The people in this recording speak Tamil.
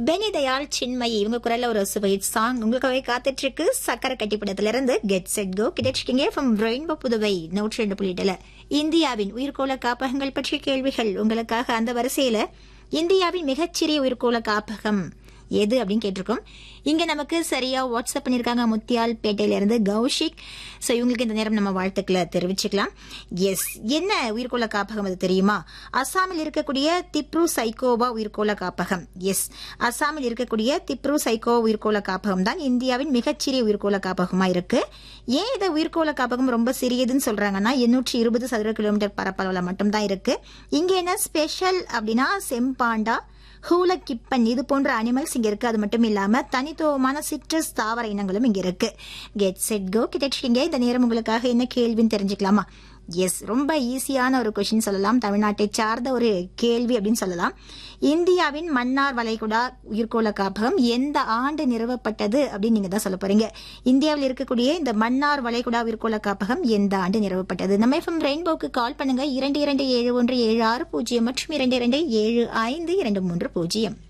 பெனிதயாள் சின்மயி இவங்க குரல்ல ஒரு சுவைட் சாங் உங்களுக்காகவே காத்துட்டு இருக்கு சக்கரை கட்டிப்படத்துல இருந்து கெட் செட் கோ கிடைச்சிருக்கீங்க ஃப்ரம் ரெயின்போ புதுவை நூற்றி ரெண்டு புள்ளிட்டுல இந்தியாவின் உயிர்கோள காப்பகங்கள் பற்றிய கேள்விகள் உங்களுக்காக அந்த வரிசையில இந்தியாவின் மிகச்சிறிய உயிர்கோள காப்பகம் எது அப்படின்னு கேட்டிருக்கோம் இங்க நமக்கு சரியா வாட்ஸ்அப் பண்ணிருக்காங்க முத்தியால் பேட்டையில இருந்து கௌஷிக் சோ இவங்களுக்கு இந்த நேரம் நம்ம வாழ்த்துக்களை தெரிவிச்சுக்கலாம் எஸ் என்ன உயிர்கோள காப்பகம் அது தெரியுமா அசாமில் இருக்கக்கூடிய திப்ரு சைக்கோவா உயிர்கோள காப்பகம் எஸ் அசாமில் இருக்கக்கூடிய திப்ரு சைக்கோ உயிர்கோள காப்பகம் தான் இந்தியாவின் மிகச்சிறிய உயிர்கோள காப்பகமா இருக்கு ஏன் இதை உயிர்கோள காப்பகம் ரொம்ப சிறியதுன்னு சொல்றாங்கன்னா எண்ணூற்றி இருபது சதுர கிலோமீட்டர் பரப்பளவுல மட்டும்தான் இருக்கு இங்க என்ன ஸ்பெஷல் அப்படின்னா செம்பாண்டா ஹூல கிப்பன் இது போன்ற அனிமல்ஸ் இங்க இருக்கு அது மட்டும் இல்லாம தனித்துவமான சிட்ரஸ் தாவர இனங்களும் இங்க இருக்கு கெட் செட் கோ கிட்டச்சிங்க இந்த நேரம் உங்களுக்காக என்ன கேள்வின்னு தெரிஞ்சுக்கலாமா எஸ் ரொம்ப ஈஸியான ஒரு கொஷின் சொல்லலாம் தமிழ்நாட்டை சார்ந்த ஒரு கேள்வி அப்படின்னு சொல்லலாம் இந்தியாவின் மன்னார் வளைகுடா உயிர்கோள காப்பகம் எந்த ஆண்டு நிறுவப்பட்டது அப்படின்னு நீங்க தான் சொல்ல போறீங்க இந்தியாவில் இருக்கக்கூடிய இந்த மன்னார் வளைகுடா உயிர்கோள காப்பகம் எந்த ஆண்டு நிறுவப்பட்டது நம்ம எஃப்எம் ரெயின்போக்கு கால் பண்ணுங்க இரண்டு இரண்டு ஏழு ஒன்று ஏழு ஆறு பூஜ்ஜியம் மற்றும் இரண்டு இரண்டு ஏழு ஐந்து இரண்டு மூன்று பூஜ்ஜியம்